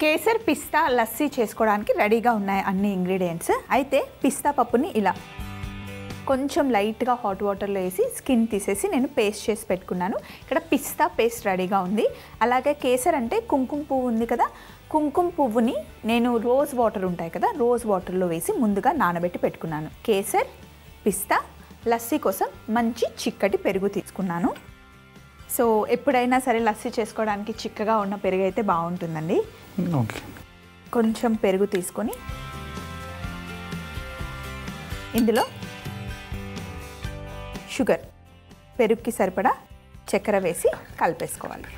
కేసర్ పిస్తా లస్సీ చేసుకోవడానికి రెడీగా ఉన్నాయి అన్ని ఇంగ్రీడియంట్స్ అయితే పిస్తా పప్పుని ఇలా కొంచెం లైట్గా హాట్ వాటర్లో వేసి స్కిన్ తీసేసి నేను పేస్ట్ చేసి పెట్టుకున్నాను ఇక్కడ పిస్తా పేస్ట్ రెడీగా ఉంది అలాగే కేసర్ అంటే కుంకుమ పువ్వు ఉంది కదా కుంకుమ పువ్వుని నేను రోజ్ వాటర్ ఉంటాయి కదా రోజ్ వాటర్లో వేసి ముందుగా నానబెట్టి పెట్టుకున్నాను కేసర్ పిస్తా లస్సీ కోసం మంచి చిక్కటి పెరుగు తీసుకున్నాను సో ఎప్పుడైనా సరే లస్సీ చేసుకోవడానికి చిక్కగా ఉన్న పెరుగు అయితే బాగుంటుందండి ఓకే కొంచెం పెరుగు తీసుకొని ఇందులో షుగర్ పెరుగుకి సరిపడా చక్కెర వేసి కలిపేసుకోవాలి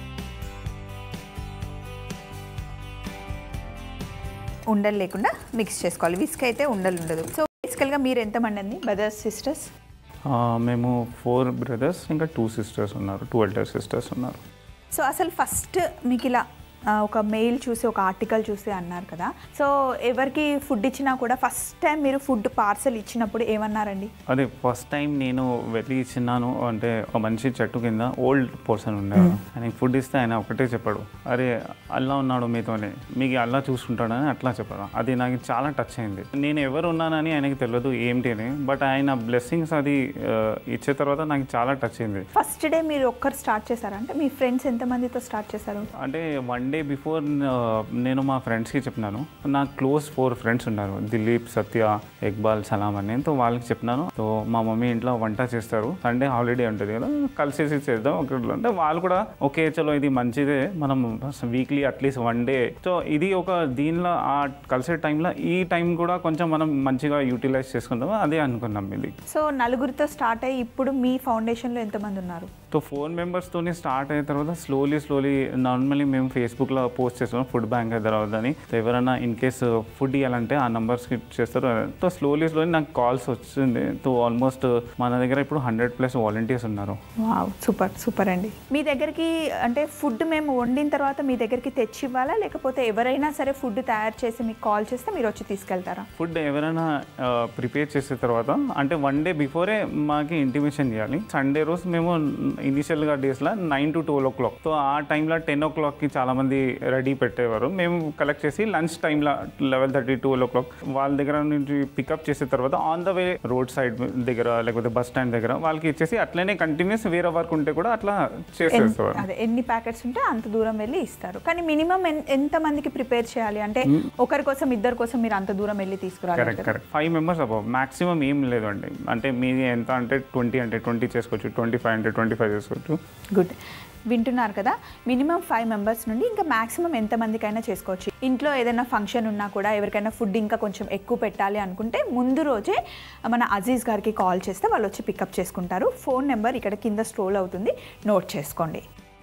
ఉండలు లేకుండా మిక్స్ చేసుకోవాలి విస్క్ అయితే ఉండలు ఉండదు సో బేసికల్గా మీరు ఎంతమంది అండి బ్రదర్స్ సిస్టర్స్ ఆ, మేము ఫోర్ బ్రదర్స్ ఇంకా టూ సిస్టర్స్ ఉన్నారు టూ ఎల్డర్ సిస్టర్స్ ఉన్నారు సో అసలు ఫస్ట్ మీకు ఇలా ఆ, ఒక మెయిల్ చూసి ఒక ఆర్టికల్ చూసి అన్నారు కదా సో ఎవరికి ఫుడ్ ఇచ్చినా కూడా ఫస్ట్ టైం మీరు ఫుడ్ పార్సల్ ఇచ్చినప్పుడు ఏమన్నారండి అదే ఫస్ట్ టైం నేను వెళ్ళి ఇచ్చినాను అంటే ఒక మంచి చెట్టు కింద ఓల్డ్ పర్సన్ ఉండేవాడు ఆయనకి ఫుడ్ ఇస్తే ఆయన ఒకటే చెప్పాడు అరే అల్లా ఉన్నాడు మీతోనే మీకు అల్లా చూసుకుంటాడని అట్లా చెప్పాడు అది నాకు చాలా టచ్ అయింది నేను ఎవరు ఉన్నానని ఆయనకి తెలియదు ఏంటి అని బట్ ఆయన బ్లెస్సింగ్స్ అది ఆ, ఇచ్చే తర్వాత నాకు చాలా టచ్ అయింది ఫస్ట్ డే మీరు ఒక్కరు స్టార్ట్ చేశారా అంటే మీ ఫ్రెండ్స్ ఎంతమందితో స్టార్ట్ చేశారు అంటే వన్ డే బిఫోర్ నేను మా ఫ్రెండ్స్కి చెప్పినాను నాకు క్లోజ్ ఫోర్ ఫ్రెండ్స్ ఉన్నారు దిలీప్ సత్య ఇక్బాల్ సలాం అని సో వాళ్ళకి చెప్పినాను సో మా మమ్మీ ఇంట్లో వంట చేస్తారు సండే హాలిడే ఉంటుంది కదా కలిసేసి చేద్దాం ఒక అంటే వాళ్ళు కూడా ఓకే చలో ఇది మంచిదే మనం weekly at least one day so ఇది ఒక దీనిలో ఆ కలిసే టైంలో ఈ టైం కూడా కొంచెం మనం మంచిగా యూటిలైజ్ చేసుకుందాం అదే అనుకున్నాం ఇది సో నలుగురితో స్టార్ట్ అయ్యి ఇప్పుడు మీ ఫౌండేషన్లో ఎంతమంది ఉన్నారు సో ఫోర్ మెంబర్స్తోనే స్టార్ట్ అయిన తర్వాత స్లోలీ స్లోలీ నార్మల్లీ మేము ఫేస్బుక్లో పోస్ట్ చేస్తాం ఫుడ్ బ్యాంక్ హైదరాబాద్ అని సో ఎవరైనా ఇన్ కేస్ ఫుడ్ ఇవ్వాలంటే ఆ నంబర్స్కి చేస్తారు సో స్లోలీ స్లోలీ నాకు కాల్స్ వచ్చింది సో ఆల్మోస్ట్ మన దగ్గర ఇప్పుడు హండ్రెడ్ ప్లస్ వాలంటీర్స్ ఉన్నారు వావ్ సూపర్ సూపర్ అండి మీ దగ్గరికి అంటే ఫుడ్ మేము వండిన తర్వాత మీ దగ్గరికి తెచ్చి ఇవ్వాలా లేకపోతే ఎవరైనా సరే ఫుడ్ తయారు చేసి మీకు కాల్ చేస్తే మీరు వచ్చి తీసుకెళ్తారా ఫుడ్ ఎవరైనా ప్రిపేర్ చేసిన తర్వాత అంటే వన్ డే బిఫోరే మాకి ఇంటిమేషన్ చేయాలి సండే రోజు మేము ఇనిషియల్గా డేస్లో nine to twelve o'clock so ఆ టైంలో టెన్ ఓ క్లాక్కి చాలామంది రెడీ పెట్టేవారు మేము కలెక్ట్ చేసి లంచ్ టైంలో level thirty twelve o'clock వాళ్ళ దగ్గర నుంచి పికప్ చేసిన తర్వాత on the way road side దగ్గర లేకపోతే బస్ స్టాండ్ దగ్గర వాళ్ళకి ఇచ్చేసి అట్లనే కంటిన్యూస్ వేరే వర్క్ ఉంటే కూడా అట్లా చేసేసేవారు అదే ఎన్ని ప్యాకెట్స్ ఉంటే అంత దూరం వెళ్ళి ఇస్తారు కానీ మినిమం ఎంత మందికి ప్రిపేర్ చేయాలి అంటే ఒకరి కోసం ఇద్దరి కోసం మీరు అంత దూరం వెళ్ళి తీసుకురాలి correct correct five members above maximum ఏం లేదండి అంటే మీది ఎంత అంటే ట్వంటీ అంటే ట్వంటీ చేసుకోవచ్చు ట్వంటీ ఫైవ్ అంటే ట్వంటీ ఫైవ్ చేసుకోవచ్చు గుడ్ వింటున్నారు కదా మినిమం ఫైవ్ మెంబర్స్ నుండి ఇంకా మాక్సిమం ఎంతమందికైనా చేసుకోవచ్చు ఇంట్లో ఏదైనా ఫంక్షన్ ఉన్నా కూడా ఎవరికైనా ఫుడ్ ఇంకా కొంచెం ఎక్కువ పెట్టాలి అనుకుంటే ముందు రోజే మన అజీజ్ గారికి కాల్ చేస్తే వాళ్ళు వచ్చి పికప్ చేసుకుంటారు ఫోన్ నెంబర్ ఇక్కడ కింద స్ట్రోల్ అవుతుంది నోట్ చేసుకోండి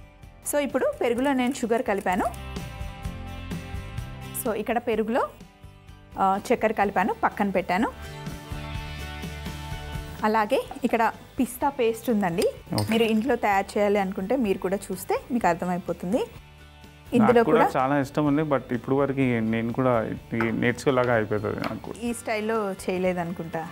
సో ఇప్పుడు పెరుగులో నేను షుగర్ కలిపాను సో ఇక్కడ పెరుగులో ఆ, చక్కెర కలిపాను పక్కన పెట్టాను అలాగే ఇక్కడ పిస్తా పేస్ట్ ఉందండి Okay. మీరు ఇంట్లో తయారు చేయాలి అనుకుంటే మీరు కూడా చూస్తే మీకు అర్థమైపోతుంది ఇందులో నాకు కూడా కూడా చాలా ఇష్టం ఉంది బట్ ఇప్పుడు వరకు నేను కూడా ఇది నేర్చుకోలాగా అయిపోతుంది నాకు ఈ స్టైల్లో చేయలేదనుకుంటా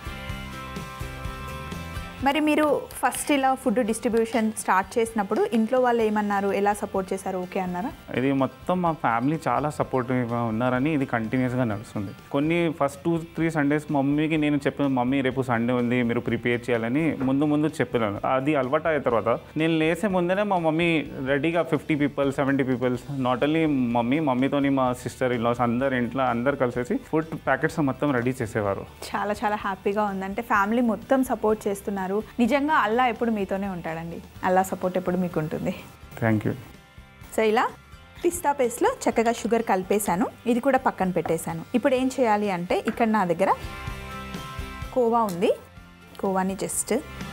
మరి మీరు ఫస్ట్ ఇలా ఫుడ్ డిస్ట్రిబ్యూషన్ స్టార్ట్ చేసినప్పుడు ఇంట్లో వాళ్ళు ఏమన్నారు ఎలా సపోర్ట్ చేశారు ఓకే అన్నారా ఇది మొత్తం మా ఫ్యామిలీ చాలా సపోర్టివ్గా ఉన్నారని ఇది కంటిన్యూస్గా నడుస్తుంది కొన్ని ఫస్ట్ టూ త్రీ సండేస్ మమ్మీకి నేను చెప్పిన మమ్మీ రేపు సండే ఉంది మీరు ప్రిపేర్ చేయాలని ముందు ముందు చెప్పినాను అది అలవాటు అయిన తర్వాత నేను లేసే ముందరే మా మమ్మీ రెడీగా fifty people seventy peoples not only mummy మమ్మీతోని మా సిస్టర్ ఇన్లాస్ అందరు ఇంట్లో అందరు కలిసేసి ఫుడ్ ప్యాకెట్స్ మొత్తం రెడీ చేసేవారు చాలా చాలా హ్యాపీగా ఉంది అంటే ఫ్యామిలీ మొత్తం సపోర్ట్ చేస్తున్నారు నిజంగా అల్లా ఎప్పుడు మీతోనే ఉంటాడండి అల్లా సపోర్ట్ ఎప్పుడు మీకు ఉంటుంది థ్యాంక్ యూ సో ఇలా పిస్తా పేస్ట్లో చక్కగా షుగర్ కలిపేశాను ఇది కూడా పక్కన పెట్టేశాను ఇప్పుడు ఏం చేయాలి అంటే ఇక్కడ నా దగ్గర కోవా ఉంది కోవాని జస్ట్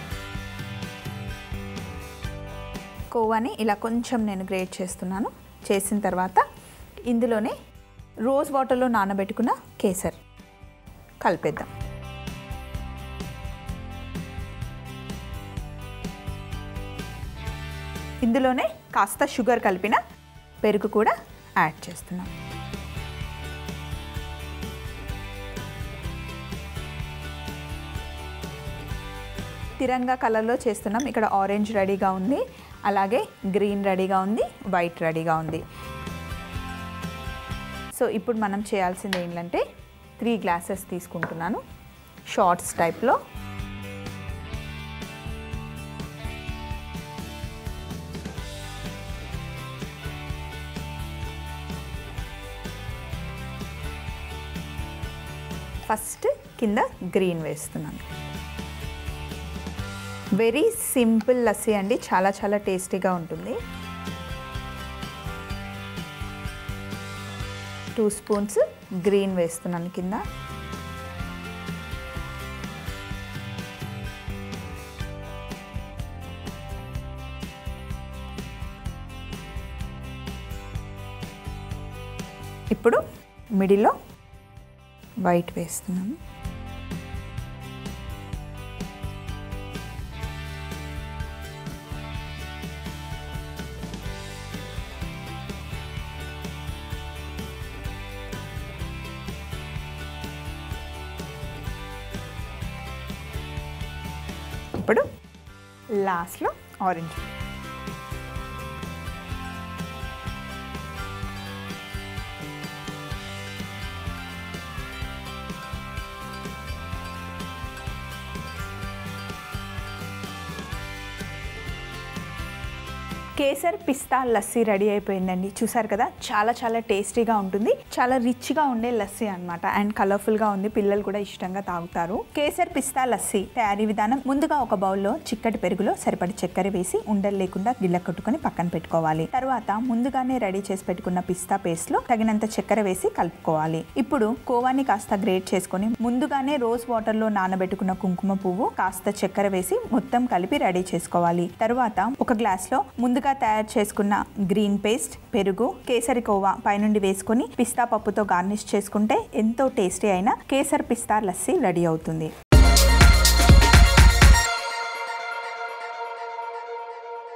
కోవాని ఇలా కొంచెం నేను గ్రేట్ చేస్తున్నాను చేసిన తర్వాత ఇందులోనే రోజ్ వాటర్లో నానబెట్టుకున్న కేసర్ కలిపేద్దాం ఇందులోనే కాస్త షుగర్ కలిపిన పెరుగు కూడా యాడ్ చేస్తున్నాం తిరంగా కలర్లో చేస్తున్నాం ఇక్కడ ఆరెంజ్ రెడీగా ఉంది అలాగే గ్రీన్ రెడీగా ఉంది వైట్ రెడీగా ఉంది సో ఇప్పుడు మనం చేయాల్సింది ఏంటంటే త్రీ గ్లాసెస్ తీసుకుంటున్నాను షార్ట్స్ టైప్లో ఫస్ట్ కింద గ్రీన్ వేస్తున్నాను వెరీ సింపుల్ లస్సీ అండి చాలా చాలా టేస్టీగా ఉంటుంది టూ స్పూన్స్ గ్రీన్ వేస్తున్నాను కింద ఇప్పుడు మిడిల్లో వైట్ వేస్తున్నాను ఇప్పుడు లాస్ట్లో ఆరెంజ్ కేసర్ పిస్తా లస్సీ రెడీ అయిపోయిందండి చూసారు కదా చాలా చాలా టేస్టీగా ఉంటుంది చాలా రిచ్గా ఉండే లస్సీ అనమాట అండ్ కలర్ఫుల్గా ఉంది పిల్లలు కూడా ఇష్టంగా తాగుతారు కేసర్ పిస్తా లస్సీ తయారీ విధానం ముందుగా ఒక బౌల్లో చిక్కటి పెరుగులో సరిపడి చక్కెర వేసి ఉండలు లేకుండా గిల్ల కొట్టుకొని పక్కన పెట్టుకోవాలి తర్వాత ముందుగానే రెడీ చేసి పెట్టుకున్న పిస్తా పేస్ట్ లో తగినంత చక్కెర వేసి కలుపుకోవాలి ఇప్పుడు కోవాని కాస్త గ్రేట్ చేసుకొని ముందుగానే రోజ్ వాటర్ లో నానబెట్టుకున్న కుంకుమ పువ్వు కాస్త చక్కెర వేసి మొత్తం కలిపి రెడీ చేసుకోవాలి తర్వాత ఒక గ్లాస్ లో ముందుగా తయారు చేసుకున్న గ్రీన్ పేస్ట్ పెరుగు కేసరి కోవా పైనుండి వేసుకొని పిస్తా పప్పుతో గార్నిష్ చేసుకుంటే ఎంతో టేస్టీ అయిన కేసర్ పిస్తా లస్సీ రెడీ అవుతుంది